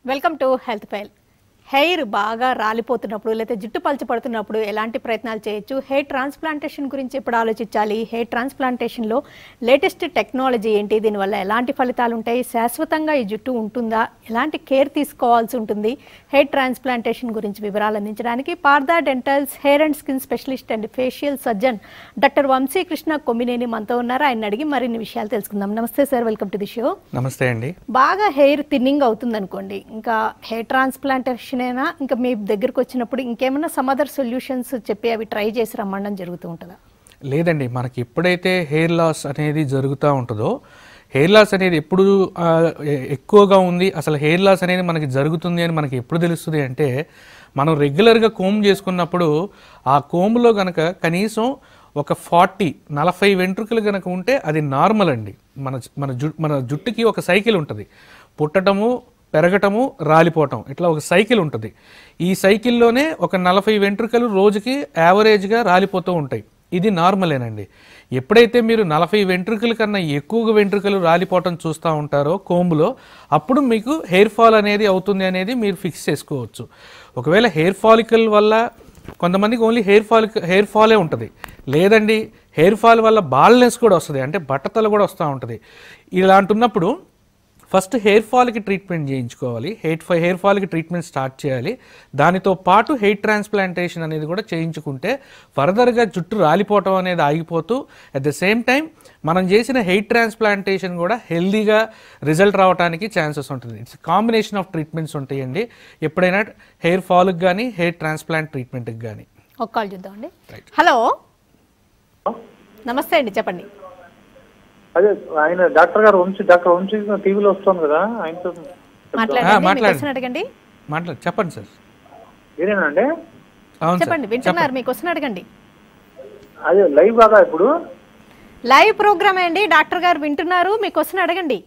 Welcome to health file hair బాగా రాలిపోతున్నప్పుడు లేదా జుట్టు పలుచపడుతున్నప్పుడు ఎలాంటి ప్రయత్నాలు చేయొచ్చు హెయిర్ ట్రాన్స్ప్లాంటేషన్ గురించి ఎప్పుడు ఆలోచించాలి హెయిర్ ట్రాన్స్ప్లాంటేషన్లో లేటెస్ట్ టెక్నాలజీ ఏంటి దీనివల్ల ఎలాంటి ఫలితాలు ఉంటాయి శాశ్వతంగా ఈ జుట్టు ఉంటుందా ఎలాంటి కేర్ తీసుకోవాల్సి ఉంటుంది హెయిర్ ట్రాన్స్ప్లాంటేషన్ గురించి వివరాలు అందించడానికి Partha dentals hair and skin specialist and facial surgeon doctor Vamsi Krishna Komminene మనతో ఉన్నారు ఆయన అడిగి మరిన్ని విషయాలు తెలుసుకుందాం నమస్తే sir welcome to the show నమస్తే అండి బాగా హెయిర్ థిన్నింగ్ అవుతుంది అనుకోండి ఇంకా హెయిర్ ట్రాన్స్ప్లాంటేషన్ అయినా ఇంకా మీ దగ్గరకు వచ్చినప్పుడు ఇంకేమైనా సమ్ అదర్ సొల్యూషన్స్ చెప్పి అవి ట్రై చేసి రమ్మడం జరుగుతూ ఉంటుందా లేదండి మనకి ఎప్పుడైతే హెయిర్ లాస్ అనేది జరుగుతూ ఉంటుందో హెయిర్ లాస్ అనేది ఎప్పుడు ఆ, ఎ- ఎక్కువగా ఉంది అసలు హెయిర్ లాస్ అనేది మనకి జరుగుతుంది అని మనకి ఎప్పుడు తెలుస్తుంది అంటే మనం రెగ్యులర్గా కోమ్ చేసుకున్నప్పుడు ఆ కోమ్లో గనక కనీసం ఒక ఫార్టీ నలభై వెంట్రుకలు కనుక ఉంటే అది నార్మల్ అండి మన మన జు మన జుట్టుకి ఒక సైకిల్ ఉంటుంది పుట్టటము పెరగటము రాలిపోవటం ఇట్లా ఒక సైకిల్ ఉంటుంది ఈ సైకిల్లోనే ఒక నలభై వెంట్రుకలు రోజుకి యావరేజ్గా రాలిపోతూ ఉంటాయి ఇది నార్మలేనండి ఎప్పుడైతే మీరు నలభై వెంట్రుకల కన్నా ఎక్కువగా వెంట్రుకలు రాలిపోవటం చూస్తూ ఉంటారో కోంబులో అప్పుడు మీకు హెయిర్ ఫాల్ అనేది అవుతుంది అనేది మీరు ఫిక్స్ చేసుకోవచ్చు ఒకవేళ హెయిర్ ఫాలికల్ వల్ల కొంతమందికి ఓన్లీ హెయిర్ ఫాల్ హెయిర్ ఫాలే ఉంటుంది లేదండి హెయిర్ ఫాల్ వల్ల బాల్నెస్ కూడా వస్తుంది అంటే బట్టతల కూడా వస్తూ ఉంటుంది ఇలాంటి ఉన్నప్పుడు ఫస్ట్ హెయిర్ ఫాల్కి ట్రీట్మెంట్ చేయించుకోవాలి హెయిర్ ఫా హెయిర్ ఫాల్కి ట్రీట్మెంట్ స్టార్ట్ చేయాలి దానితో పాటు హెయిర్ ట్రాన్స్ప్లాంటేషన్ అనేది కూడా చేయించుకుంటే ఫర్దర్గా జుట్టు రాలిపోవటం అనేది ఆగిపోతూ అట్ ద సేమ్ టైం మనం చేసిన హెయిర్ ట్రాన్స్ప్లాంటేషన్ కూడా హెల్దీగా రిజల్ట్ రావడానికి ఛాన్సెస్ ఉంటుంది ఇట్స్ కాంబినేషన్ ఆఫ్ ట్రీట్మెంట్స్ ఉంటాయండి ఎప్పుడైనా హెయిర్ ఫాల్కి కానీ హెయిర్ ట్రాన్స్ప్లాంట్ ట్రీట్మెంట్కి కానీ ఒక కాల్ చూద్దామండి హలో నమస్తే అండి చెప్పండి అదే ఆయన డాక్టర్ గారు వంశీ డాక్టర్ వంశీ టీవీలో వస్తుంది కదా ఆయనతో మాట్లాడండి మీకు మాట్లాడండి. క్వశ్చన్ అడగండి మాట్లాడు చెప్పండి సార్ మీరేనండి అవును సార్ చెప్పండి వింటున్నారు మీ క్వశ్చన్ అడగండి అదే లైవ్ కాదా ఇప్పుడు లైవ్ ప్రోగ్రామ్ అండి డాక్టర్ గారు వింటున్నారు మీ క్వశ్చన్ అడగండి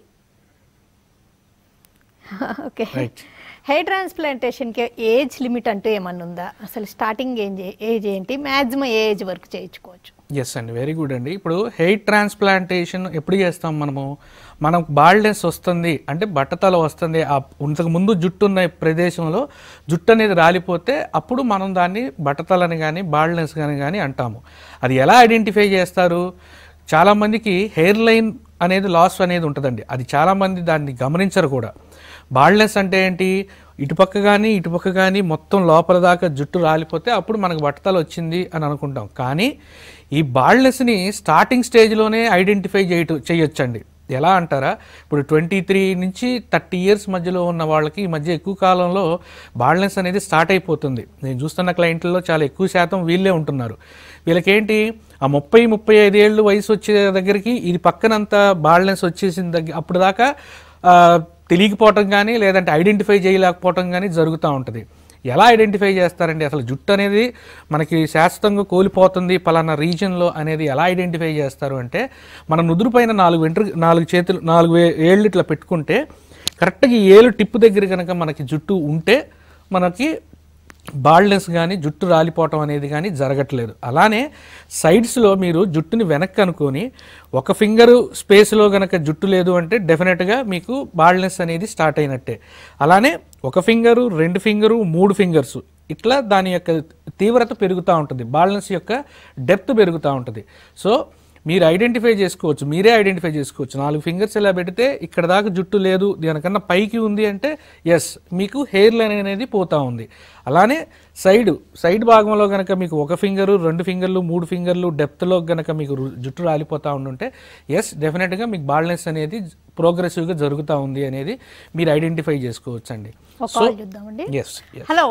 ఓకే రైట్ హెయిర్ ట్రాన్స్ప్లాంటేషన్కి ఏజ్ లిమిట్ అంటూ ఏమన్నా ఉందా అసలు స్టార్టింగ్ ఏం ఏజ్ ఏంటి మ్యాక్సిమం ఏ ఏజ్ వరకు చేయించుకోవచ్చు ఎస్ అండి వెరీ గుడ్ అండి ఇప్పుడు హెయిర్ ట్రాన్స్ప్లాంటేషన్ ఎప్పుడు చేస్తాం మనము మనం బాల్డెన్స్ వస్తుంది అంటే బట్టతల వస్తుంది ఆ ఇంతకు ముందు జుట్టు ఉన్న ప్రదేశంలో జుట్టు అనేది రాలిపోతే అప్పుడు మనం దాన్ని బట్టతలని కానీ బాల్డెన్స్ కానీ కానీ అంటాము అది ఎలా ఐడెంటిఫై చేస్తారు చాలామందికి హెయిర్ లైన్ అనేది లాస్ అనేది ఉంటుందండి అది చాలామంది దాన్ని గమనించరు కూడా బాల్డ్నెస్ అంటే ఏంటి ఇటుపక్క కానీ ఇటుపక్క కానీ మొత్తం లోపల దాకా జుట్టు రాలిపోతే అప్పుడు మనకు బట్టతల వచ్చింది అని అనుకుంటాం కానీ ఈ బాల్డ్నెస్ని స్టార్టింగ్ స్టేజ్లోనే ఐడెంటిఫై చేయట చేయొచ్చండి ఎలా అంటారా ఇప్పుడు ట్వంటీ త్రీ నుంచి థర్టీ ఇయర్స్ మధ్యలో ఉన్న వాళ్ళకి ఈ మధ్య ఎక్కువ కాలంలో బాల్డ్నెస్ అనేది స్టార్ట్ అయిపోతుంది నేను చూస్తున్న క్లయింట్లలో చాలా ఎక్కువ శాతం వీళ్ళే ఉంటున్నారు వీళ్ళకేంటి ఆ ముప్పై ముప్పై ఐదు ఏళ్ళు వయసు వచ్చే దగ్గరికి ఇది పక్కనంతా బాల్డ్నెస్ వచ్చేసిన దగ్గర అప్పుడు దాకా ఆ, తెలియకపోవటం కానీ లేదంటే ఐడెంటిఫై చేయలేకపోవటం కానీ జరుగుతూ ఉంటుంది ఎలా ఐడెంటిఫై చేస్తారండి అసలు జుట్టు అనేది మనకి శాశ్వతంగా కోల్పోతుంది పలానా రీజన్లో అనేది ఎలా ఐడెంటిఫై చేస్తారు అంటే మన నుదురు పైన నాలుగు వెంట్రు నాలుగు చేతులు నాలుగు వే- ఏళ్ళు ఇట్లా పెట్టుకుంటే కరెక్ట్గా ఈ ఏలు టిప్పు దగ్గర కనుక మనకి జుట్టు ఉంటే మనకి బాల్డ్నెస్ కానీ జుట్టు రాలిపోవటం అనేది కానీ జరగట్లేదు అలానే సైడ్స్లో మీరు జుట్టుని వెనక్కి అనుకొని ఒక ఫింగరు స్పేస్లో కనుక జుట్టు లేదు అంటే డెఫినెట్గా మీకు బాల్డ్నెస్ అనేది స్టార్ట్ అయినట్టే అలానే ఒక ఫింగరు రెండు ఫింగరు మూడు ఫింగర్స్ ఇట్లా దాని యొక్క తీవ్రత పెరుగుతూ ఉంటుంది బాల్డ్నెస్ యొక్క డెప్త్ పెరుగుతూ ఉంటుంది సో మీరు ఐడెంటిఫై చేసుకోవచ్చు మీరే ఐడెంటిఫై చేసుకోవచ్చు నాలుగు ఫింగర్స్ ఇలా పెడితే ఇక్కడ దాకా జుట్టు లేదు దానికన్నా పైకి ఉంది అంటే ఎస్ మీకు హెయిర్ లైన్ అనేది పోతా ఉంది అలానే సైడ్ సైడ్ భాగంలో కనుక మీకు ఒక ఫింగరు రెండు ఫింగర్లు మూడు ఫింగర్లు డెప్త్లో కనుక మీకు రు- జుట్టు రాలిపోతూ ఉండుంటే ఎస్ డెఫినెట్గా మీకు బాల్నెస్ అనేది ప్రోగ్రెసివ్గా జరుగుతూ ఉంది అనేది మీరు ఐడెంటిఫై చేసుకోవచ్చు అండి ఒక కాల్ చూద్దామండి ఎస్ ఎస్ హలో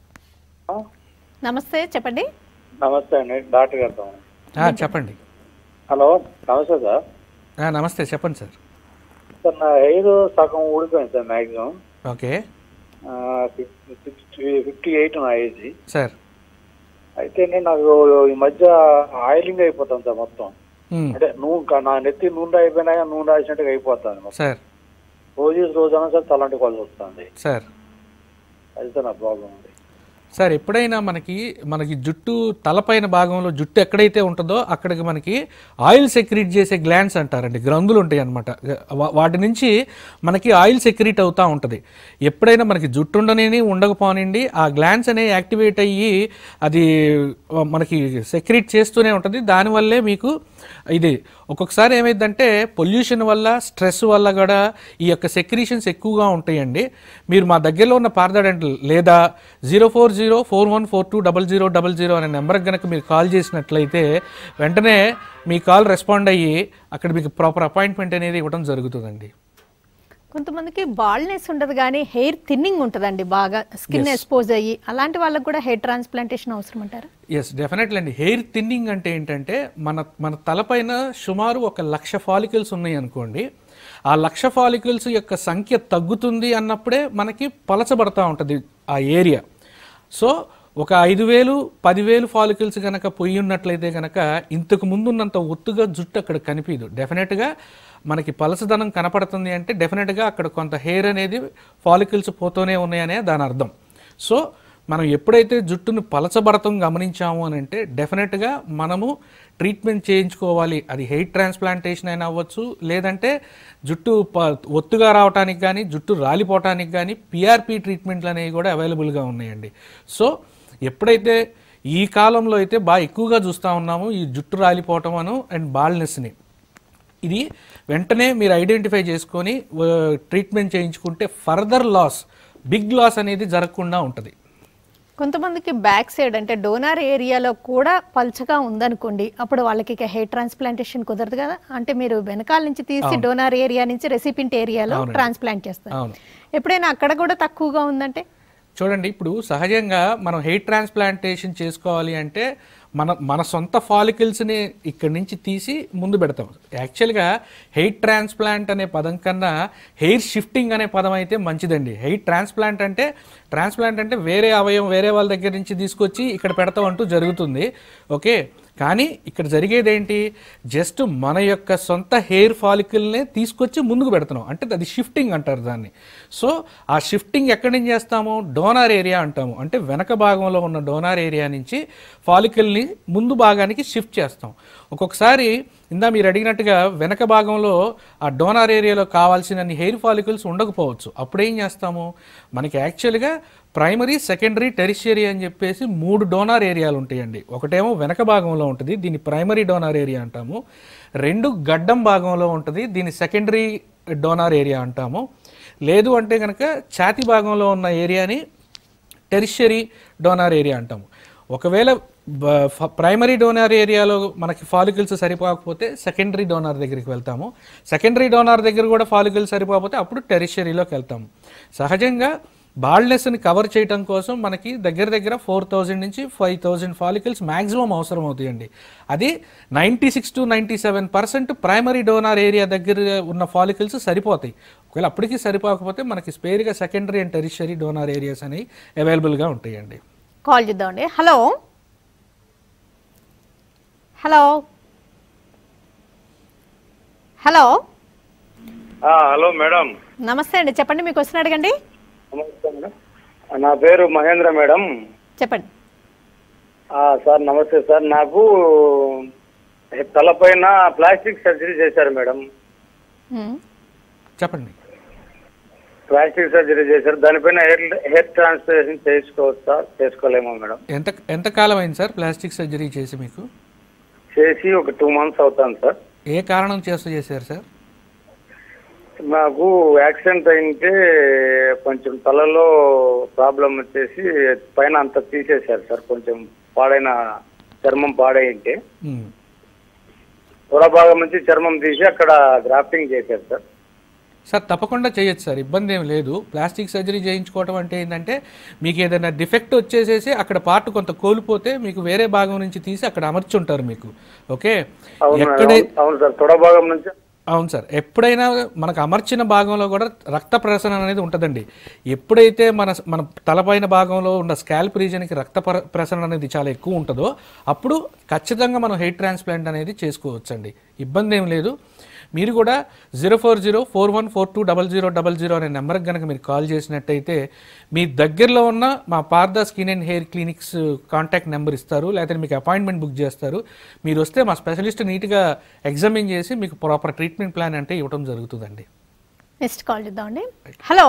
నమస్తే చెప్పండి నమస్తే అండి డాక్టర్ గారితో చెప్పండి హలో నమస్తే సార్ ఆ, నమస్తే చెప్పండి సార్ సార్ నా హెయిర్ సగం ఊడిపోయింది sir maximum okay sixty fifty eight నా ఏజ్ సార్ అయితే నేను నాకు ఈ మధ్య ఆయిలింగ్ అయిపోతాను సార్ మొత్తం మ్, అంటే నూనె నా నెత్తి నూనె అయిపోయినా నూనె రాసినట్టుగా అయిపోతాను మొత్తం సార్ రోజు రోజు అయినా సార్ తలంటి కొలసి వస్తుంది సార్ అది సార్ నా ప్రాబ్లం ఉంది సార్ ఎప్పుడైనా మనకి మనకి జుట్టు తలపైన భాగంలో జుట్టు ఎక్కడైతే ఉంటుందో అక్కడికి మనకి ఆయిల్ సెక్రీట్ చేసే గ్లాండ్స్ అంటారండి గ్రంథులు ఉంటాయి అనమాట వాటి నుంచి మనకి ఆయిల్ సెక్రీట్ అవుతూ ఉంటుంది ఎప్పుడైనా మనకి జుట్టు ఉండనేని ఉండకపోనండి ఆ గ్లాండ్స్ అనేవి యాక్టివేట్ అయ్యి అది ఆ, మనకి సెక్రీట్ చేస్తూనే ఉంటుంది దానివల్లే మీకు ఇది ఒక్కొక్కసారి ఏమైందంటే పొల్యూషన్ వల్ల స్ట్రెస్ వల్ల కూడా ఈ యొక్క సెక్రీషన్స్ ఎక్కువగా ఉంటాయండి మీరు మా దగ్గరలో ఉన్న పారదాడెంటల్ లేదా zero four zero four one four two double zero double zero అనే నెంబర్కి కనుక మీరు కాల్ చేసినట్లయితే వెంటనే మీ కాల్ రెస్పాండ్ అయ్యి అక్కడ మీకు ప్రాపర్ అపాయింట్మెంట్ అనేది ఇవ్వడం జరుగుతుందండి కొంతమందికి బాల్నెస్ ఉండదు కానీ హెయిర్ థిన్నింగ్ ఉంటుందండి బాగా స్కిన్ ఎక్స్పోజ్ అయ్యి అలాంటి వాళ్ళకి కూడా హెయిర్ ట్రాన్స్ప్లాంటేషన్ అవసరం అంటారా ఎస్ డెఫినెట్లీ అండి హెయిర్ థిన్నింగ్ అంటే ఏంటంటే మన మన తలపైన సుమారు ఒక లక్ష ఫాలికల్స్ ఉన్నాయి అనుకోండి ఆ లక్ష ఫాలికల్స్ యొక్క సంఖ్య తగ్గుతుంది అన్నప్పుడే మనకి పలచబడతా ఉంటుంది ఆ ఏరియా సో ఒక ఐదు వేలు పదివేలు ఫాలికల్స్ కనుక పొయ్యి ఉన్నట్లయితే కనుక ఇంతకు ముందున్నంత ఒత్తుగా జుట్టు అక్కడ కనిపించదు డెఫినెట్గా మనకి పలసదనం కనపడుతుంది అంటే డెఫినెట్గా అక్కడ కొంత హెయిర్ అనేది ఫాలికల్స్ పోతూనే ఉన్నాయనే దాని అర్థం సో మనం ఎప్పుడైతే జుట్టును పలచబడటం గమనించాము అని అంటే డెఫినెట్గా మనము ట్రీట్మెంట్ చేయించుకోవాలి అది హెయిర్ ట్రాన్స్ప్లాంటేషన్ అయినా అవ్వచ్చు లేదంటే జుట్టు ప- ఒత్తుగా రావడానికి కానీ జుట్టు రాలిపోవటానికి కానీ పిఆర్పి ట్రీట్మెంట్లు అనేవి కూడా అవైలబుల్గా ఉన్నాయండి సో ఎప్పుడైతే ఈ కాలంలో అయితే బాగా ఎక్కువగా చూస్తూ ఉన్నాము ఈ జుట్టు రాలిపోవటం అను అండ్ బాల్నెస్ని ఇది వెంటనే మీరు ఐడెంటిఫై చేసుకొని ఆ, ట్రీట్మెంట్ చేయించుకుంటే ఫర్దర్ లాస్ బిగ్ లాస్ అనేది జరగకుండా ఉంటుంది కొంతమందికి బ్యాక్ సైడ్ అంటే డోనార్ ఏరియాలో కూడా పల్చగా ఉందనుకోండి అప్పుడు వాళ్ళకి ఇక హెయిర్ ట్రాన్స్ప్లాంటేషన్ కుదరదు కదా అంటే మీరు వెనకాల నుంచి తీసి డోనార్ ఏరియా నుంచి రెసిపింట్ ఏరియాలో ట్రాన్స్ప్లాంట్ చేస్తారు అవును ఎప్పుడైనా అక్కడ కూడా తక్కువగా ఉందంటే చూడండి ఇప్పుడు సహజంగా మనం హెయిర్ ట్రాన్స్ప్లాంటేషన్ చేసుకోవాలి అంటే మన మన సొంత ఫాలికల్స్ని ఇక్కడి నుంచి తీసి ముందు పెడతాం యాక్చువల్గా హెయిర్ ట్రాన్స్ప్లాంట్ అనే పదం కన్నా హెయిర్ షిఫ్టింగ్ అనే పదం అయితే మంచిదండి హెయిర్ ట్రాన్స్ప్లాంట్ అంటే ట్రాన్స్ప్లాంట్ అంటే వేరే అవయవం వేరే వాళ్ళ దగ్గర నుంచి తీసుకొచ్చి ఇక్కడ పెడతాం అంటూ జరుగుతుంది ఓకే కానీ ఇక్కడ జరిగేది ఏంటి జస్ట్ మన యొక్క సొంత హెయిర్ ఫాలికల్నే తీసుకొచ్చి ముందుకు పెడుతున్నాం అంటే అది షిఫ్టింగ్ అంటారు దాన్ని సో ఆ షిఫ్టింగ్ ఎక్కడి నుంచి చేస్తాము డోనార్ ఏరియా అంటాము అంటే వెనక భాగంలో ఉన్న డోనార్ ఏరియా నుంచి ఫాలికల్ని ముందు భాగానికి షిఫ్ట్ చేస్తాం ఒక్కొక్కసారి ఇందా మీరు అడిగినట్టుగా వెనక భాగంలో ఆ డోనార్ ఏరియాలో కావాల్సిన హెయిర్ ఫాలికల్స్ ఉండకపోవచ్చు అప్పుడు ఏం చేస్తాము మనకి యాక్చువల్గా ప్రైమరీ సెకండరీ టెరిషియరీ అని చెప్పేసి మూడు డోనార్ ఏరియాలు ఉంటాయండి ఒకటేమో వెనక భాగంలో ఉంటుంది దీన్ని ప్రైమరీ డోనార్ ఏరియా అంటాము రెండు గడ్డం భాగంలో ఉంటుంది దీన్ని సెకండరీ డోనార్ ఏరియా అంటాము లేదు అంటే కనుక ఛాతి భాగంలో ఉన్న ఏరియాని టెరిషరీ డోనార్ ఏరియా అంటాము ఒకవేళ బ- ఫ- ప్రైమరీ డోనార్ ఏరియాలో మనకి ఫాలికల్స్ సరిపోకపోతే సెకండరీ డోనార్ దగ్గరికి వెళ్తాము సెకండరీ డోనార్ దగ్గర కూడా ఫాలికల్స్ సరిపోకపోతే అప్పుడు టెరిషరీలోకి వెళ్తాము సహజంగా బాల్నెస్ని కవర్ చేయడం కోసం మనకి దగ్గర దగ్గర ఫోర్ థౌజండ్ నుంచి ఫైవ్ థౌజండ్ ఫాలికల్స్ మ్యాక్సిమం అవసరం అవుతాయండి అది ninety six to ninety seven percent primary donor area దగ్గర ఉన్న ఫాలికల్స్ సరిపోతాయి ఒకవేళ అప్పటికి సరిపోకపోతే మనకి స్పేర్గా secondary and tertiary donor areas అనేవి అవైలబుల్గా ఉంటాయండి కాల్ చేద్దామండి హలో హలో హలో ఆ, హలో మేడం నమస్తే అండి చెప్పండి మీకు క్వశ్చన్ అడగండి నమస్తే మేడం నా పేరు మహేంద్ర మేడం చెప్పండి ఆ, సార్ నమస్తే సార్ నాకు తలపైన ప్లాస్టిక్ సర్జరీ చేశారు మేడం ఉమ్. చెప్పండి ప్లాస్టిక్ సర్జరీ చేశారు దానిపైన హెయిర్ హెయిర్ ట్రాన్స్ప్లాంటేషన్ చేసుకోవచ్చా చేసుకోలేమో మేడం ఎంత ఎంత కాలం అయింది సార్ ప్లాస్టిక్ సర్జరీ చేసి మీకు చేసి ఒక టూ మంత్స్ అవుతాను సార్ ఏ కారణం చేస్తూ చేశారు సార్ నాకు యాక్సిడెంట్ అయింటే కొంచెం తలలో ప్రాబ్లం వచ్చేసి పైన అంతా తీసేశారు సార్ కొంచెం పాడైన చర్మం పాడైంటే ఉమ్. తొడ భాగం నుంచి చర్మం తీసి అక్కడ గ్రాఫ్టింగ్ చేశారు సార్ సార్ తప్పకుండా చేయొచ్చు సార్ ఇబ్బంది ఏం లేదు ప్లాస్టిక్ సర్జరీ చేయించుకోవడం అంటే ఏంటంటే మీకు ఏదైనా డిఫెక్ట్ వచ్చేసేసి అక్కడ పార్ట్ కొంత కోల్పోతే మీకు వేరే భాగం నుంచి తీసి అక్కడ అమర్చుంటారు మీకు ఓకే అవును ఎక్కడై అవును- అవును సార్ తొడ భాగం నుంచి అవును సార్ ఎప్పుడైనా మనకు అమర్చిన భాగంలో కూడా రక్త ప్రసరణ అనేది ఉంటుందండి ఎప్పుడైతే మన మన తలపైన భాగంలో ఉన్న స్కాల్ప్ రీజన్కి రక్త ప్ర- ప్రసరణ అనేది చాలా ఎక్కువ ఉంటుందో అప్పుడు ఖచ్చితంగా మనం హెయిర్ ట్రాన్స్ప్లాంట్ అనేది చేసుకోవచ్చండి ఇబ్బంది ఏం లేదు మీరు కూడా zero four zero four one four two double zero double zero అనే నెంబర్కి కనుక మీరు కాల్ చేసినట్టయితే మీ దగ్గరలో ఉన్న మా Partha skin and hair clinics contact number ఇస్తారు లేకపోతే మీకు అపాయింట్మెంట్ బుక్ చేస్తారు మీరు వస్తే మా స్పెషలిస్ట్ నీట్గా ఎగ్జామిన్ చేసి మీకు ప్రాపర్ ట్రీట్మెంట్ ప్లాన్ అంటే ఇవ్వడం జరుగుతుందండి నెక్స్ట్ కాల్ చేద్దామండి హలో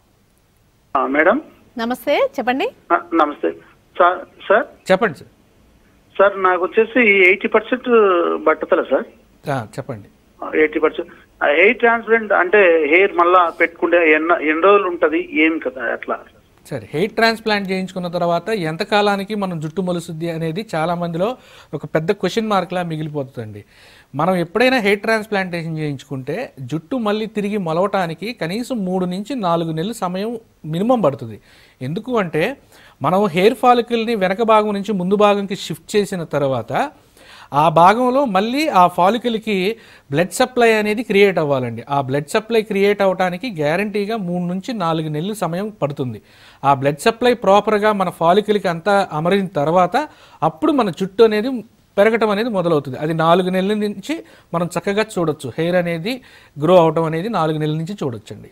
ఆ, మేడం నమస్తే చెప్పండి ఆ, నమస్తే సార్ సార్ చెప్పండి సార్ సార్ నాకు వచ్చేసి ఎయిటీ పర్సెంట్ బట్టతల సార్ ఆ, చెప్పండి ఎయిటీ పర్సెంట్ హెయిర్ ట్రాన్స్ప్లాంట్ అంటే హెయిర్ మళ్ళా పెట్టుకుంటే ఎన్న ఎన్ని రోజులు ఉంటుంది ఏం కదా అట్లా సరే హెయిర్ ట్రాన్స్ప్లాంట్ చేయించుకున్న తర్వాత ఎంత కాలానికి మనం జుట్టు మొలుసుద్ది అనేది చాలా మందిలో ఒక పెద్ద క్వశ్చన్ మార్క్లా మిగిలిపోతుందండి మనం ఎప్పుడైనా హెయిర్ ట్రాన్స్ప్లాంటేషన్ చేయించుకుంటే జుట్టు మళ్ళీ తిరిగి మొలవటానికి కనీసం మూడు నుంచి నాలుగు నెలల సమయం మినిమం పడుతుంది ఎందుకు అంటే మనం హెయిర్ ఫాలికల్ని వెనక భాగం నుంచి ముందు భాగంకి షిఫ్ట్ చేసిన తర్వాత ఆ భాగంలో మళ్ళీ ఆ ఫాలికల్కి బ్లడ్ సప్లై అనేది క్రియేట్ అవ్వాలండి ఆ బ్లడ్ సప్లై క్రియేట్ అవ్వడానికి గ్యారంటీగా మూడు నుంచి నాలుగు నెలలు సమయం పడుతుంది ఆ బ్లడ్ సప్లై ప్రాపర్గా మన ఫాలికల్కి అంతా అమరిన తర్వాత అప్పుడు మన జుట్టు అనేది పెరగటం అనేది మొదలవుతుంది అది నాలుగు నెలల నుంచి మనం చక్కగా చూడొచ్చు హెయిర్ అనేది గ్రో అవటం అనేది నాలుగు నెలల నుంచి చూడొచ్చండి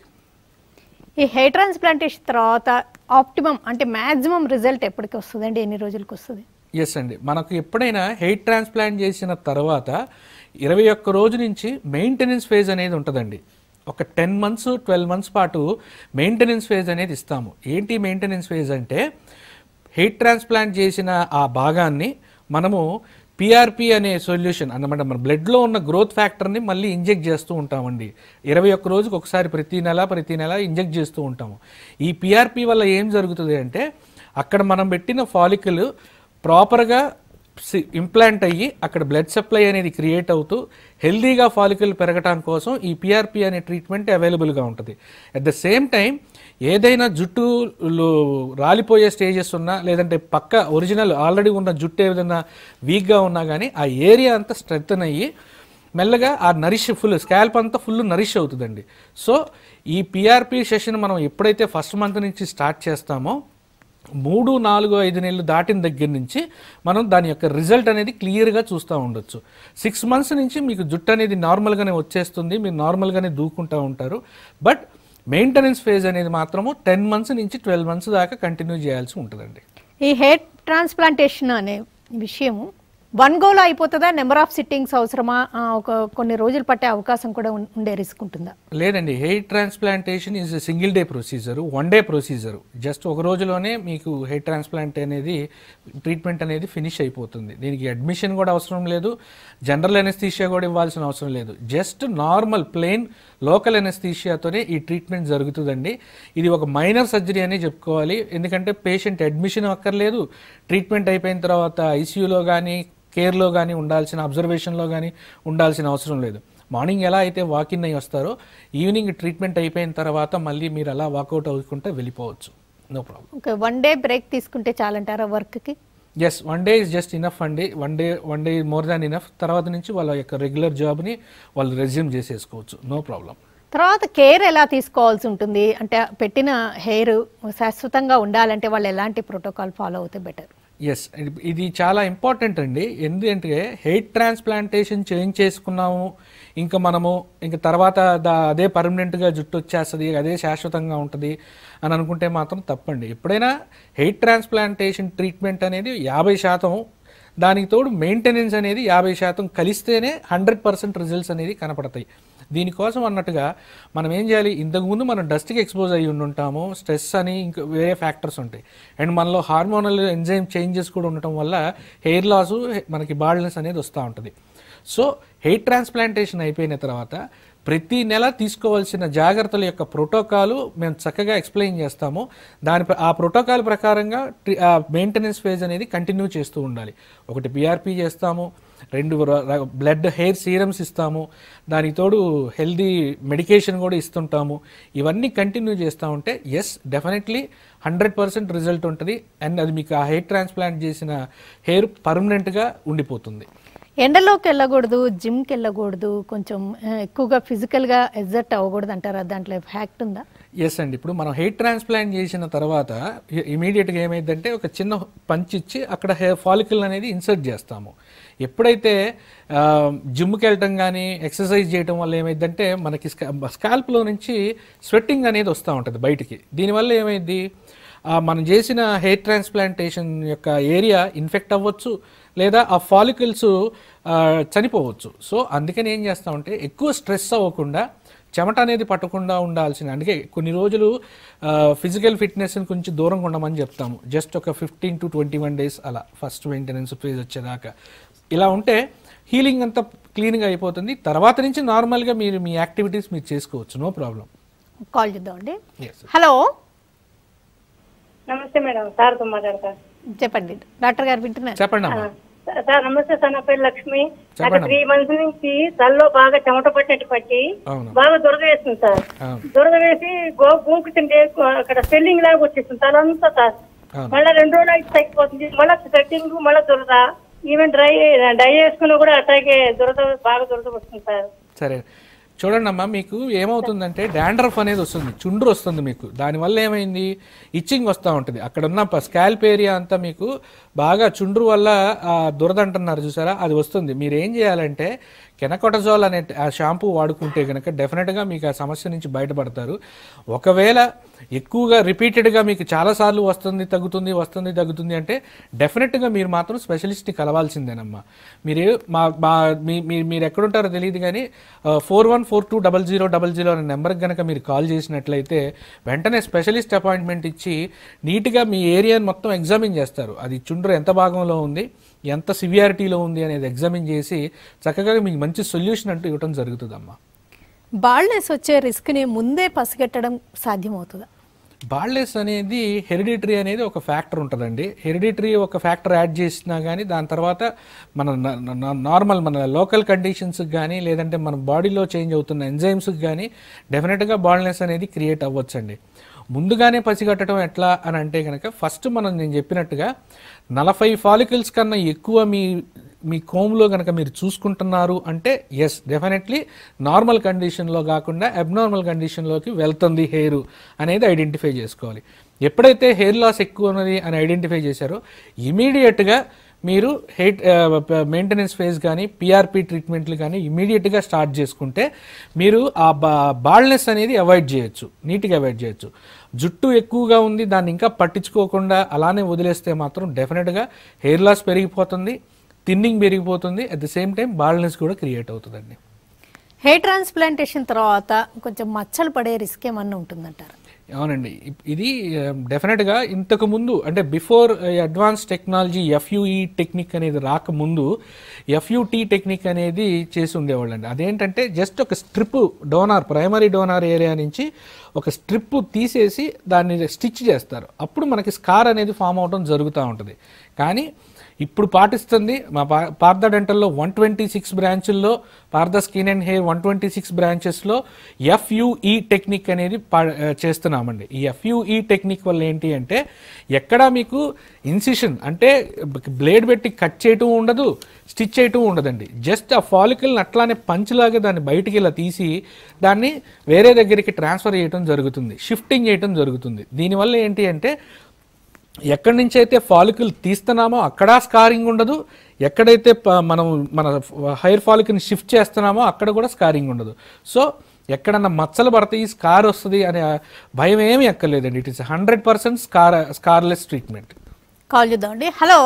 ఈ హెయిర్ ట్రాన్స్ప్లాంటేషన్ తర్వాత ఆప్టిమం అంటే మ్యాక్సిమం రిజల్ట్ ఎప్పటికి వస్తుందండి ఎన్ని రోజులకు వస్తుంది ఎస్ అండి మనకు ఎప్పుడైనా హెయిర్ ట్రాన్స్ప్లాంట్ చేసిన తర్వాత ఇరవై ఒక్క రోజు నుంచి మెయింటెనెన్స్ ఫేజ్ అనేది ఉంటుందండి ఒక టెన్ మంత్స్ ట్వెల్వ్ మంత్స్ పాటు మెయింటెనెన్స్ ఫేజ్ అనేది ఇస్తాము ఏంటి మెయింటెనెన్స్ ఫేజ్ అంటే హెయిర్ ట్రాన్స్ప్లాంట్ చేసిన ఆ భాగాన్ని మనము పిఆర్పి అనే సొల్యూషన్ అన్నమాట మన బ్లడ్లో ఉన్న గ్రోత్ ఫ్యాక్టర్ని మళ్ళీ ఇంజెక్ట్ చేస్తూ ఉంటామండి ఇరవై ఒక్క రోజుకి ఒకసారి ప్రతి నెల ప్రతి నెల ఇంజెక్ట్ చేస్తూ ఉంటాము ఈ పిఆర్పి వల్ల ఏం జరుగుతుంది అంటే అక్కడ మనం పెట్టిన ఫాలికల్ ప్రాపర్గా ఇంప్లాంట్ అయ్యి అక్కడ బ్లడ్ సప్లై అనేది క్రియేట్ అవుతూ హెల్దీగా ఫాలికల్ పెరగటం కోసం ఈ పిఆర్పి అనే ట్రీట్మెంట్ అవైలబుల్గా ఉంటుంది అట్ ద సేమ్ టైం ఏదైనా జుట్టులో రాలిపోయే స్టేజెస్ ఉన్నా లేదంటే పక్క ఒరిజినల్ ఆల్రెడీ ఉన్న జుట్టు ఏదైనా వీక్గా ఉన్నా కానీ ఆ ఏరియా అంతా స్ట్రెంగ్ అయ్యి మెల్లగా ఆ నరిష్ ఫుల్ స్కాల్ప్ అంతా ఫుల్ నరిష్ అవుతుందండి సో ఈ పిఆర్పి సెషన్ మనం ఎప్పుడైతే ఫస్ట్ మంత్ నుంచి స్టార్ట్ చేస్తామో మూడు నాలుగు ఐదు నెలలు దాటిన దగ్గర నుంచి మనం దాని యొక్క రిజల్ట్ అనేది క్లియర్గా చూస్తూ ఉండొచ్చు సిక్స్ మంత్స్ నుంచి మీకు జుట్టు అనేది నార్మల్గానే వచ్చేస్తుంది మీరు నార్మల్గానే దూకుంటూ ఉంటారు బట్ మెయింటెనెన్స్ ఫేజ్ అనేది మాత్రము టెన్ మంత్స్ నుంచి ట్వెల్వ్ మంత్స్ దాకా కంటిన్యూ చేయాల్సి ఉంటుందండి ఈ హెయిర్ ట్రాన్స్ప్లాంటేషన్ అనే విషయము వన్ గోలో అయిపోతుందా నెంబర్ ఆఫ్ సిట్టింగ్స్ అవసరమా ఆ, ఒక కొన్ని రోజులు పట్టే అవకాశం కూడా ఉం- ఉండే రిస్క్ ఉంటుందా లేదండి hair transplantation is single day procedure one day procedure just ఒక రోజులోనే మీకు హెయిర్ ట్రాన్స్ప్లాంట్ అనేది ట్రీట్మెంట్ అనేది ఫినిష్ అయిపోతుంది దీనికి అడ్మిషన్ కూడా అవసరం లేదు జనరల్ ఎనెస్థీషియా కూడా ఇవ్వాల్సిన అవసరం లేదు జస్ట్ నార్మల్ ప్లెయిన్ లోకల్ ఎనెస్థీషియాతోనే ఈ ట్రీట్మెంట్ జరుగుతుందండి ఇది ఒక మైనర్ సర్జరీ అనే చెప్పుకోవాలి ఎందుకంటే పేషెంట్ అడ్మిషన్ అక్కర్లేదు ట్రీట్మెంట్ అయిపోయిన తర్వాత ఐసీయూలో కానీ కేర్లో కానీ ఉండాల్సిన అబ్జర్వేషన్లో కానీ ఉండాల్సిన అవసరం లేదు మార్నింగ్ ఎలా అయితే వాకిన్ అయ్యి వస్తారో ఈవినింగ్ ట్రీట్మెంట్ అయిపోయిన తర్వాత మళ్ళీ మీరు అలా వాకౌట్ అవ్వకుంటే వెళ్ళిపోవచ్చు no problem okay one day break తీసుకుంటే చాలంటారా వర్క్కి yes one day is just enough అండి one day one day more than enough తర్వాత నుంచి వాళ్ళ యొక్క రెగ్యులర్ జాబ్ని వాళ్ళు రెజ్యూమ్ చేసేసుకోవచ్చు నో ప్రాబ్లం తర్వాత కేర్ ఎలా తీసుకోవాల్సి ఉంటుంది అంటే పెట్టిన హెయిర్ శాశ్వతంగా ఉండాలంటే వాళ్ళు ఎలాంటి ప్రోటోకాల్ ఫాలో అవుతే బెటర్ ఎస్ ఇది చాలా ఇంపార్టెంట్ అండి ఎందుకంటే హెయిర్ ట్రాన్స్ప్లాంటేషన్ చేంజ్ చేసుకున్నాము ఇంకా మనము ఇంకా తర్వాత దా అదే పర్మనెంట్గా జుట్టు వచ్చేస్తుంది అదే శాశ్వతంగా ఉంటుంది అని అనుకుంటే మాత్రం తప్పండి ఎప్పుడైనా హెయిర్ ట్రాన్స్ప్లాంటేషన్ ట్రీట్మెంట్ అనేది యాభై శాతం దానికి తోడు మెయింటెనెన్స్ అనేది యాభై శాతం కలిస్తేనే హండ్రెడ్ పర్సెంట్ రిజల్ట్స్ అనేది కనపడతాయి దీనికోసం అన్నట్టుగా మనం ఏం చేయాలి ఇంతకుముందు మనం డస్ట్కి ఎక్స్పోజ్ అయ్యి ఉండుంటాము స్ట్రెస్ అని ఇంకా వేరే ఫ్యాక్టర్స్ ఉంటాయి అండ్ మనలో హార్మోనల్ ఎంజైమ్ చేంజెస్ కూడా ఉండటం వల్ల హెయిర్ లాసు మనకి బాల్నెస్ అనేది వస్తూ ఉంటుంది సో హెయిర్ ట్రాన్స్ప్లాంటేషన్ అయిపోయిన తర్వాత ప్రతి నెల తీసుకోవాల్సిన జాగ్రత్తల యొక్క ప్రోటోకాలు మేము చక్కగా ఎక్స్ప్లెయిన్ చేస్తాము దాని ప్ర- ఆ ప్రోటోకాల్ ప్రకారంగా ట్రి- ఆ మెయింటెనెన్స్ ఫేజ్ అనేది కంటిన్యూ చేస్తూ ఉండాలి ఒకటి పిఆర్పి చేస్తాము రెండు బ్లడ్ హెయిర్ సీరమ్స్ ఇస్తాము దానికి తోడు హెల్దీ మెడికేషన్ కూడా ఇస్తుంటాము ఇవన్నీ కంటిన్యూ చేస్తూ ఉంటే yes definitely hundred percent result ఉంటుంది అండ్ అది మీకు ఆ హెయిర్ ట్రాన్స్ప్లాంట్ చేసిన హెయిర్ పర్మనెంట్గా ఉండిపోతుంది ఎండలోకి వెళ్ళకూడదు జిమ్కి వెళ్ళకూడదు కొంచెం ఆ, ఎక్కువగా ఫిజికల్గా ఎగ్జర్ట్ అవ్వకూడదు అంటారా దాంట్లో ఫ్యాక్ట్ ఉందా ఎస్ అండి ఇప్పుడు మనం హెయిర్ ట్రాన్స్ప్లాంట్ చేసిన తర్వాత ఇమీడియట్గా ఏమైందంటే ఒక చిన్న పంచ్ ఇచ్చి అక్కడ హెయిర్ ఫాలికల్ అనేది ఇన్సర్ట్ చేస్తాము ఎప్పుడైతే ఆ, జిమ్కి వెళ్ళటం కానీ ఎక్సర్సైజ్ చేయటం వల్ల ఏమైందంటే మనకి స్కా స్కాల్ప్లో నుంచి స్వెట్టింగ్ అనేది వస్తూ ఉంటుంది బయటికి దీనివల్ల ఏమైంది ఆ, మనం చేసిన హెయిర్ ట్రాన్స్ప్లాంటేషన్ యొక్క ఏరియా ఇన్ఫెక్ట్ అవ్వచ్చు లేదా ఆ ఫాలికల్స్ చనిపోవచ్చు సో అందుకని ఏం చేస్తామంటే ఎక్కువ స్ట్రెస్ అవ్వకుండా చెమట అనేది పట్టకుండా ఉండాల్సిన అందుకే కొన్ని రోజులు ఫిజికల్ ఫిట్నెస్ కొంచెం దూరంగా ఉండమని చెప్తాము జస్ట్ ఒక fifteen to twenty one days అలా ఫస్ట్ మెయింటెనెన్స్ ఫేజ్ వచ్చేదాకా ఇలా ఉంటే హీలింగ్ అంతా క్లీన్గా అయిపోతుంది తర్వాత నుంచి నార్మల్గా మీరు మీ యాక్టివిటీస్ మీరు చేసుకోవచ్చు నో ప్రాబ్లం కాల్ చేద్దామండి ఎస్ హలో నమస్తే మేడం సార్తో మాట్లాడతా చెప్పండి డాక్టర్ గారు వింటున్నారు చెప్పండి అమ్మా సార్ నమస్తే సార్ నా పేరు లక్ష్మి నాకు చెప్పండి. త్రీ మంత్స్ నుంచి తల్లో బాగా చెమట పట్టినట్టు పట్టి అవును బాగా దురద వేస్తుంది సార్ అవును దురద వేసి గో గూంకుతుంటే అక్కడ స్వెల్లింగ్ లాగా వచ్చేస్తుంది తలంతా సార్ అవును మళ్ళీ రెండు రోజులు అయితే తగ్గిపోతుంది మళ్ళీ స్వెట్టింగ్ మళ్ళీ దురద ఈవెన్ డ్రై డై వేసుకున్నా కూడా అట్లాగే దురద బాగా దురద వస్తుంది సార్ సరే చూడండి అమ్మా మీకు ఏమవుతుందంటే డాండ్రఫ్ అనేది వస్తుంది చుండ్రు వస్తుంది మీకు దానివల్ల ఏమైంది ఇచ్చింగ్ వస్తూ ఉంటుంది అక్కడ ఉన్న స్కాల్ప్ ఏరియా అంతా మీకు బాగా చుండ్రు వల్ల ఆ, దురద అంటున్నారు చూసారా అది వస్తుంది మీరు ఏం చేయాలంటే కెనకొటజోల్ అనే ఆ షాంపూ వాడుకుంటే కనుక డెఫినెట్గా మీకు ఆ సమస్య నుంచి బయటపడతారు ఒకవేళ ఎక్కువగా రిపీటెడ్గా మీకు చాలాసార్లు వస్తుంది తగ్గుతుంది వస్తుంది తగ్గుతుంది అంటే డెఫినెట్గా మీరు మాత్రం స్పెషలిస్ట్ని కలవాల్సిందేనమ్మా మీరు మా మా మీ మీ- మీరు ఎక్కడుంటారో తెలియదు కానీ four one four two double zero double zero అనే నెంబర్కి కనుక మీరు కాల్ చేసినట్లయితే వెంటనే స్పెషలిస్ట్ అపాయింట్మెంట్ ఇచ్చి నీట్గా మీ ఏరియాని మొత్తం ఎగ్జామిన్ చేస్తారు అది చుండ్రు ఎంత భాగంలో ఉంది ఎంత సివియారిటీలో ఉంది అనేది ఎగ్జామిన్ చేసి చక్కగా మీకు మంచి సొల్యూషన్ అంటూ ఇవ్వడం జరుగుతుందమ్మా బాల్నెస్ వచ్చే రిస్క్ని ముందే పసిగట్టడం సాధ్యమవుతుందా బాల్డెస్ అనేది హెరిడిటరీ అనేది ఒక ఫ్యాక్టర్ ఉంటుందండి హెరిడిటరీ ఒక ఫ్యాక్టర్ యాడ్ చేసినా కానీ దాని తర్వాత మన న- న- నార్మల్ మన లోకల్ కండిషన్స్కి కానీ లేదంటే మన బాడీలో చేంజ్ అవుతున్న ఎంజైమ్స్కి కానీ డెఫినెట్గా బాల్నెస్ అనేది క్రియేట్ అవ్వచ్చండి ముందుగానే పసిగట్టడం ఎట్లా అని అంటే కనుక ఫస్ట్ మనం నేను చెప్పినట్టుగా నలభై ఫాలికల్స్ కన్నా ఎక్కువ మీ మీ కోమ్లో కనుక మీరు చూసుకుంటున్నారు అంటే ఎస్ డెఫినెట్లీ నార్మల్ కండిషన్లో కాకుండా అబ్నార్మల్ కండిషన్లోకి వెళ్తుంది హెయిర్ అనేది ఐడెంటిఫై చేసుకోవాలి ఎప్పుడైతే హెయిర్ లాస్ ఎక్కువ ఉన్నది అని ఐడెంటిఫై చేశారో ఇమీడియట్గా మీరు హెయిట్ మెయింటెనెన్స్ ఫేజ్ కానీ పిఆర్పి ట్రీట్మెంట్లు కానీ ఇమీడియట్గా స్టార్ట్ చేసుకుంటే మీరు ఆ బా బాల్నెస్ అనేది అవాయిడ్ చేయొచ్చు నీట్గా అవాయిడ్ చేయొచ్చు జుట్టు ఎక్కువగా ఉంది దాన్ని ఇంకా పట్టించుకోకుండా అలానే వదిలేస్తే మాత్రం డెఫినెట్గా హెయిర్ లాస్ పెరిగిపోతుంది థిన్నింగ్ పెరిగిపోతుంది at the same time baldness కూడా క్రియేట్ అవుతుందండి హెయిర్ ట్రాన్స్ప్లాంటేషన్ తర్వాత కొంచెం మచ్చలు పడే రిస్క్ ఏమన్నా ఉంటుందంటారు అవునండి ఇప్- ఇది డెఫినెట్గా ఇంతకు ముందు అంటే before advance technology FUE technique అనేది రాకముందు ఎఫ్యుటి టెక్నిక్ అనేది చేసి ఉండేవాళ్ళండి అదేంటంటే జస్ట్ ఒక strip donor primary donor area నుంచి ఒక స్ట్రిప్ తీసేసి దాన్ని స్టిచ్ చేస్తారు అప్పుడు మనకి స్కార్ అనేది ఫామ్ అవడం జరుగుతూ ఉంటుంది కానీ ఇప్పుడు పాటిస్తుంది మా పా పార్థ డెంటల్లో వన్ ట్వంటీ సిక్స్ బ్రాంచుల్లో Partha skin and hair one twenty six బ్రాంచెస్లో ఎఫ్యుఈ టెక్నిక్ అనేది పా ఆ, చేస్తున్నామండి ఈ ఎఫ్యుఈ టెక్నిక్ వల్ల ఏంటి అంటే ఎక్కడా మీకు ఇన్సిషన్ అంటే బ్లేడ్ పెట్టి కట్ చేయటం ఉండదు స్టిచ్ చేయటం ఉండదండి జస్ట్ ఆ ఫాలికల్ని అట్లానే పంచ్లాగా దాన్ని బయటికి ఇలా తీసి దాన్ని వేరే దగ్గరికి ట్రాన్స్ఫర్ చేయటం జరుగుతుంది షిఫ్టింగ్ చేయటం జరుగుతుంది దీనివల్ల ఏంటి అంటే ఎక్కడి నుంచి అయితే ఫాలికల్ తీస్తున్నామో అక్కడ స్కారింగ్ ఉండదు ఎక్కడైతే ప- మనం మన హెయిర్ ఫాలికల్ని షిఫ్ట్ చేస్తున్నామో అక్కడ కూడా స్కారింగ్ ఉండదు సో ఎక్కడన్నా మచ్చలు పడతాయి స్కార్ వస్తుంది అనే భయం ఏమీ ఎక్కర్లేదండి it is hundred percent scar scarless treatment call చేద్దామండి హలో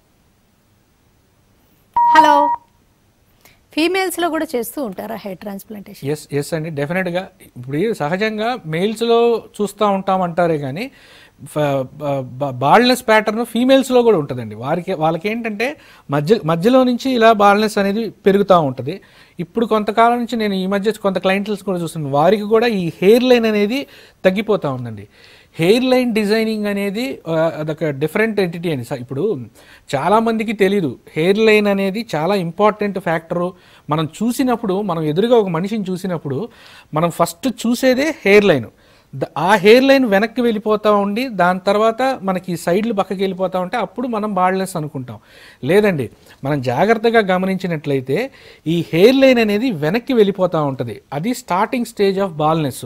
హలో ఫీమేల్స్లో కూడా చేస్తూ ఉంటారా హెయిర్ ట్రాన్స్ప్లాంటేషన్ ఎస్ ఎస్ అండి డెఫినెట్గా ఇప్పుడు ఇది సహజంగా మేల్స్లో చూస్తూ ఉంటాం అంటారే కానీ బాల్నెస్ ప్యాటర్న్ ఫీమేల్స్లో కూడా ఉంటుందండి వారికి వాళ్ళకి ఏంటంటే మధ్య మధ్యలో నుంచి ఇలా బాల్నెస్ అనేది పెరుగుతూ ఉంటుంది ఇప్పుడు కొంతకాలం నుంచి నేను ఈ మధ్య కొంత క్లయింట్స్ కూడా చూస్తున్నాను వారికి కూడా ఈ హెయిర్ లైన్ అనేది తగ్గిపోతూ ఉందండి హెయిర్ లైన్ డిజైనింగ్ అనేది ఆ, అదొక డిఫరెంట్ ఎంటిటీ అని స- ఇప్పుడు చాలామందికి తెలీదు హెయిర్ లైన్ అనేది చాలా ఇంపార్టెంట్ ఫ్యాక్టరు మనం చూసినప్పుడు మనం ఎదురుగా ఒక మనిషిని చూసినప్పుడు మనం ఫస్ట్ చూసేదే హెయిర్ లైన్ ద- ఆ హెయిర్ లైన్ వెనక్కి వెళ్ళిపోతూ ఉండి దాని తర్వాత మనకి సైడ్లు పక్కకి వెళ్ళిపోతూ ఉంటే అప్పుడు మనం బాల్నెస్ అనుకుంటాం లేదండి మనం జాగ్రత్తగా గమనించినట్లయితే ఈ హెయిర్ లైన్ అనేది వెనక్కి వెళ్ళిపోతూ ఉంటుంది అది స్టార్టింగ్ స్టేజ్ ఆఫ్ బాల్నెస్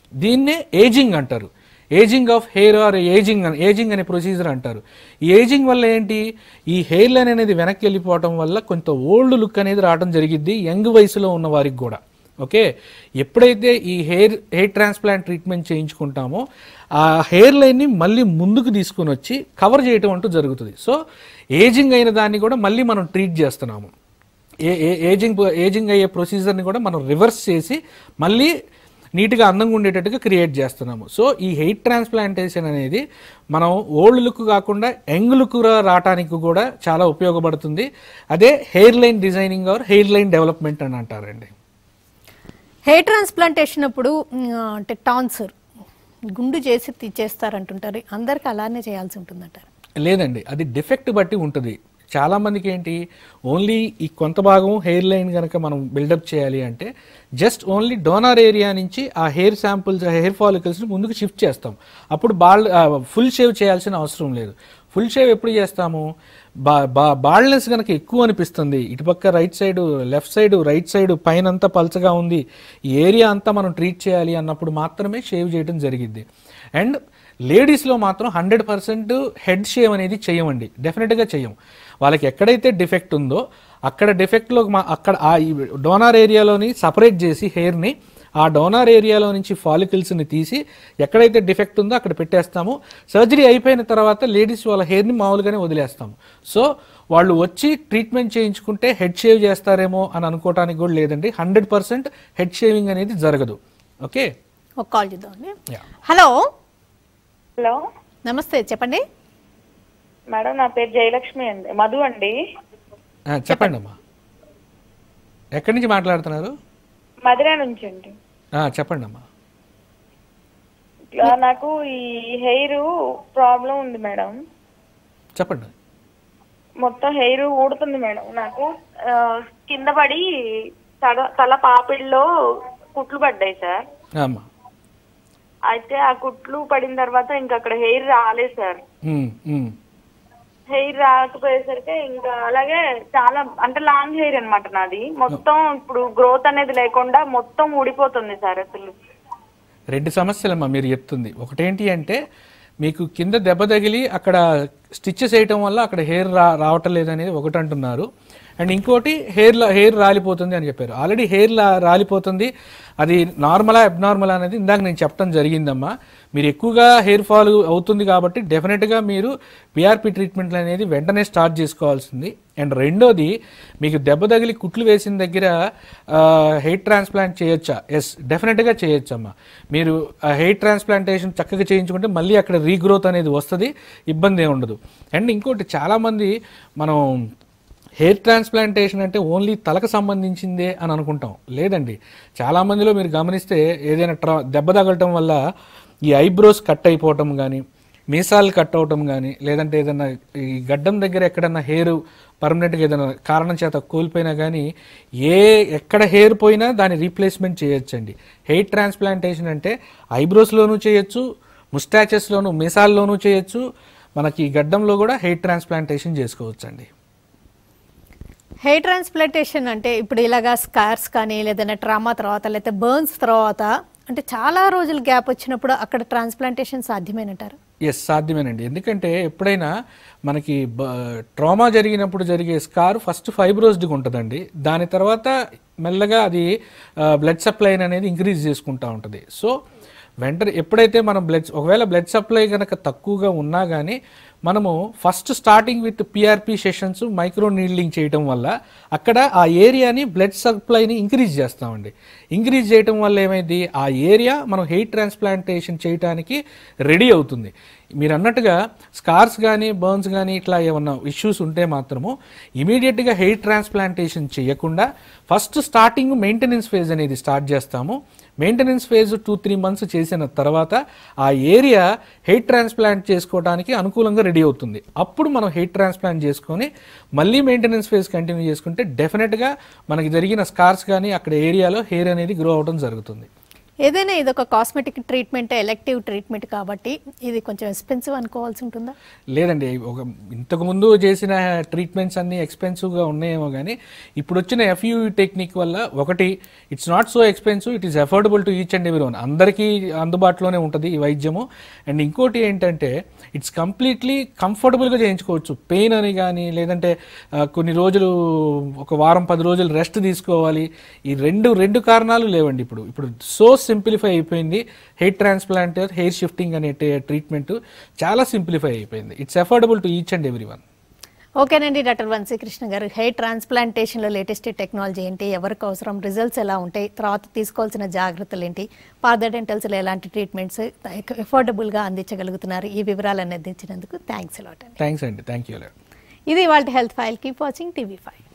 దీన్నే ఏజింగ్ అంటారు ageing of hair or ageing అని ఏజింగ్ అనే ప్రొసీజర్ అంటారు ఈ ఏజింగ్ వల్ల ఏంటి ఈ హెయిర్ లైన్ అనేది వెనక్కి వెళ్ళిపోవటం వల్ల కొంత ఓల్డ్ లుక్ అనేది రావడం జరిగిద్ది యంగ్ వయసులో ఉన్న వారికి కూడా ఓకే ఎప్పుడైతే ఈ హెయిర్ హెయిర్ ట్రాన్స్ప్లాంట్ ట్రీట్మెంట్ చేయించుకుంటామో ఆ హెయిర్ లైన్ని మళ్ళీ ముందుకు తీసుకొని వచ్చి కవర్ చేయటం అంటూ జరుగుతుంది సో ఏజింగ్ అయిన దాన్ని కూడా మళ్ళీ మనం ట్రీట్ చేస్తున్నాము ఏ ఏ- ఏజింగ్ ఏజింగ్ అయ్యే ప్రొసీజర్ని కూడా మనం రివర్స్ చేసి మళ్ళీ నీట్గా అందంగా ఉండేటట్టుగా క్రియేట్ చేస్తున్నాము సో ఈ హెయిర్ ట్రాన్స్ప్లాంటేషన్ అనేది మనం ఓల్డ్ లుక్ కాకుండా యంగ్ లుక్ రావడానికి కూడా చాలా ఉపయోగపడుతుంది అదే hair line designing or hair line development అని అంటారండి హెయిర్ ట్రాన్స్ప్లాంటేషన్ అప్పుడు మ్, అంటే టాన్సర్ గుండు చేసి తీసేస్తారంటుంటారు అందరికి అలానే చేయాల్సి ఉంటుందంటారు లేదండి అది డిఫెక్ట్ బట్టి ఉంటుంది చాలా మందికి ఏంటి ఓన్లీ ఈ కొంత భాగం హెయిర్ లైన్ కనుక మనం బిల్డప్ చేయాలి అంటే జస్ట్ ఓన్లీ డోనార్ ఏరియా నుంచి ఆ హెయిర్ శాంపుల్స్ హెయిర్ ఫాలికల్స్ని ముందుకు షిఫ్ట్ చేస్తాం అప్పుడు బాల్ ఫుల్ షేవ్ చేయాల్సిన అవసరం లేదు ఫుల్ షేవ్ ఎప్పుడు చేస్తాము బా బా బాల్నెస్ కనుక ఎక్కువ అనిపిస్తుంది ఇటుపక్క right side left side right side పైన అంతా పలచగా ఉంది ఈ ఏరియా అంతా మనం ట్రీట్ చేయాలి అన్నప్పుడు మాత్రమే షేవ్ చేయడం జరిగిద్ది అండ్ లేడీస్లో మాత్రం హండ్రెడ్ పర్సెంట్ హెడ్ షేవ్ అనేది చేయమండి డెఫినెట్గా చేయం వాళ్ళకి ఎక్కడైతే డిఫెక్ట్ ఉందో అక్కడ డిఫెక్ట్లో మా అక్కడ ఆ డోనార్ ఏరియాలోని సపరేట్ చేసి హెయిర్ని ఆ డోనార్ ఏరియాలో నుంచి ఫాలికల్స్ని తీసి ఎక్కడైతే డిఫెక్ట్ ఉందో అక్కడ పెట్టేస్తాము సర్జరీ అయిపోయిన తర్వాత లేడీస్ వాళ్ళ హెయిర్ని మామూలుగానే వదిలేస్తాము సో వాళ్ళు వచ్చి ట్రీట్మెంట్ చేయించుకుంటే హెడ్ షేవ్ చేస్తారేమో అని అనుకోవటానికి కూడా లేదండి హండ్రెడ్ పర్సెంట్ హెడ్ షేవింగ్ అనేది జరగదు ఓకే ఒక కాల్ చేద్దామండి Yeah. హలో హలో నమస్తే చెప్పండి మేడం నా పేరు జయలక్ష్మి అండి మధు అండి ఆ, చెప్పండి అమ్మా ఎక్కడి నుంచి మాట్లాడుతున్నారు మధుర నుంచి అండి ఆ, చెప్పండి అమ్మా ఇట్లా నాకు ఈ హెయిర్ ప్రాబ్లం ఉంది మేడం చెప్పండి మొత్తం హెయిర్ ఊడుతుంది మేడం నాకు ఆ, కింద పడి తల తల పాపిడిలో కుట్లు పడ్డాయి సార్ ఆ, అమ్మా అయితే ఆ కుట్లు పడిన తర్వాత ఇంకా అక్కడ హెయిర్ రాలేదు సార్ ఉమ్, ఉమ్. హెయిర్ రాకపోయేసరికి ఇంకా అలాగే చాలా అంటే లాంగ్ హెయిర్ అన్నమాట నాది మొత్తం ఇప్పుడు గ్రోత్ అనేది లేకుండా మొత్తం ఊడిపోతుంది సార్ అసలు రెండు సమస్యలమ్మా మీరు చెప్తుంది ఒకటేంటి అంటే మీకు కింద దెబ్బ తగిలి అక్కడ స్టిచ్చెస్ వేయటం వల్ల అక్కడ హెయిర్ రా రావటం లేదనేది ఒకటి అంటున్నారు అండ్ ఇంకోటి హెయిర్ హెయిర్ రాలిపోతుంది అని చెప్పారు ఆల్రెడీ హెయిర్ రాలిపోతుంది అది నార్మలా అబ్నార్మల్ అనేది ఇందాక నేను చెప్పడం జరిగిందమ్మా మీరు ఎక్కువగా హెయిర్ ఫాల్ అవుతుంది కాబట్టి డెఫినెట్గా మీరు పిఆర్పి ట్రీట్మెంట్లు అనేది వెంటనే స్టార్ట్ చేసుకోవాల్సింది అండ్ రెండోది మీకు దెబ్బ తగిలి కుట్లు వేసిన దగ్గర హెయిర్ ట్రాన్స్ప్లాంట్ చేయొచ్చా ఎస్ డెఫినెట్గా చేయొచ్చమ్మా మీరు హెయిర్ ట్రాన్స్ప్లాంటేషన్ చక్కగా చేయించుకుంటే మళ్ళీ అక్కడ రీగ్రోత్ అనేది వస్తుంది ఇబ్బంది ఏమి ఉండదు అండ్ ఇంకోటి చాలామంది మనం హెయిర్ ట్రాన్స్ప్లాంటేషన్ అంటే ఓన్లీ తలకు సంబంధించిందే అని అనుకుంటాం లేదండి చాలామందిలో మీరు గమనిస్తే ఏదైనా ట్రా దెబ్బ తగలటం వల్ల ఈ ఐబ్రోస్ కట్ అయిపోవటం కానీ మీసాలు కట్ అవటం కానీ లేదంటే ఏదైనా ఈ గడ్డం దగ్గర ఎక్కడన్నా హెయిర్ పర్మనెంట్గా ఏదైనా కారణం చేత కోల్పోయినా కానీ ఏ ఎక్కడ హెయిర్ పోయినా దాన్ని రీప్లేస్మెంట్ చేయొచ్చండి హెయిర్ ట్రాన్స్ప్లాంటేషన్ అంటే ఐబ్రోస్లోనూ చేయొచ్చు ముస్టాచెస్లోను మీసాల్లోనూ చేయొచ్చు మనకి ఈ గడ్డంలో కూడా హెయిర్ ట్రాన్స్ప్లాంటేషన్ చేసుకోవచ్చండి హెయిర్ ట్రాన్స్ప్లాంటేషన్ అంటే ఇప్పుడు ఇలాగా స్కార్స్ కానీ లేదన్నా ట్రామా తర్వాత లేకపోతే బర్న్స్ తర్వాత అంటే చాలా రోజులు గ్యాప్ వచ్చినప్పుడు అక్కడ ట్రాన్స్ప్లాంటేషన్ సాధ్యమేనంటారు ఎస్ సాధ్యమేనండి ఎందుకంటే ఎప్పుడైనా మనకి ట్రామా జరిగినప్పుడు జరిగే స్కార్ ఫస్ట్ ఫైబ్రోస్డ్గా ఉంటుందండి దాని తర్వాత మెల్లగా అది బ్లడ్ సప్లై అనేది ఇంక్రీజ్ చేసుకుంటూ ఉంటుంది సో వెంటనే ఎప్పుడైతే మనం బ్లడ్ ఒకవేళ బ్లడ్ సప్లై కనుక తక్కువగా ఉన్నా కానీ మనము first starting with PRP sessions micro needling చేయటం వల్ల అక్కడ ఆ ఏరియాని బ్లడ్ సప్లైని ఇంక్రీజ్ చేస్తామండి ఇంక్రీజ్ చేయటం వల్ల ఏమైంది ఆ ఏరియా మనం హెయిర్ ట్రాన్స్ప్లాంటేషన్ చేయడానికి రెడీ అవుతుంది మీరు అన్నట్టుగా స్కార్స్ కానీ బర్న్స్ కానీ ఇట్లా ఏమన్నా ఇష్యూస్ ఉంటే మాత్రము ఇమీడియట్గా హెయిర్ ట్రాన్స్ప్లాంటేషన్ చేయకుండా ఫస్ట్ స్టార్టింగ్ మెయింటెనెన్స్ ఫేజ్ అనేది స్టార్ట్ చేస్తాము maintenance phase two three months చేసిన తర్వాత ఆ ఏరియా హెయిర్ ట్రాన్స్ప్లాంట్ చేసుకోవడానికి అనుకూలంగా రెడీ అవుతుంది అప్పుడు మనం హెయిర్ ట్రాన్స్ప్లాంట్ చేసుకొని మళ్ళీ మెయింటెనెన్స్ ఫేజ్ కంటిన్యూ చేసుకుంటే డెఫినెట్గా మనకి జరిగిన స్కార్స్ కానీ అక్కడ ఏరియాలో హెయిర్ అనేది గ్రో అవడం జరుగుతుంది ఏదైనా ఇది ఒక కాస్మెటిక్ ట్రీట్మెంట్ ఎలెక్టివ్ ట్రీట్మెంట్ కాబట్టి ఇది కొంచెం ఎక్స్పెన్సివ్ అనుకోవాల్సి ఉంటుందా లేదండి ఒక ఇంతకు ముందు చేసిన ట్రీట్మెంట్స్ అన్ని ఎక్స్పెన్సివ్గా ఉన్నాయేమో కానీ ఇప్పుడు వచ్చిన ఎఫ్యూ టెక్నిక్ వల్ల ఒకటి it's not so expensive it is affordable to each and ఎవరి వన్ అందరికీ అందుబాటులోనే ఉంటుంది ఈ వైద్యము అండ్ ఇంకోటి ఏంటంటే ఇట్స్ కంప్లీట్లీ కంఫర్టబుల్గా చేయించుకోవచ్చు పెయిన్ అని కానీ లేదంటే ఆ, కొన్ని రోజులు ఒక వారం పది రోజులు రెస్ట్ తీసుకోవాలి ఈ రెండు రెండు కారణాలు లేవండి ఇప్పుడు ఇప్పుడు సో సింప్లిఫై అయిపోయింది హెయిర్ ట్రాన్స్ప్లాంట్ హెయిర్ షిఫ్టింగ్ అనే ట్రీట్మెంట్ చాలా సింప్లిఫై అయిపోయింది it's affordable to each and every one ఓకేనండి డాక్టర్ వంశీకృష్ణ గారు హెయిర్ ట్రాన్స్ప్లాంటేషన్లో లేటెస్ట్ టెక్నాలజీ ఏంటి ఎవరికి అవసరం రిజల్ట్స్ ఎలా ఉంటాయి తర్వాత తీసుకోవాల్సిన జాగ్రత్తలు ఏంటి పాద డెంటల్స్లో ఎలాంటి ట్రీట్మెంట్స్ ఎఫోర్డబుల్గా అందించగలుగుతున్నారు ఈ వివరాలను అందించినందుకు థ్యాంక్స్ అలాట్ అండి థ్యాంక్స్ అండి థ్యాంక్ యూ ఇది వాళ్ళ health file keep watching TV five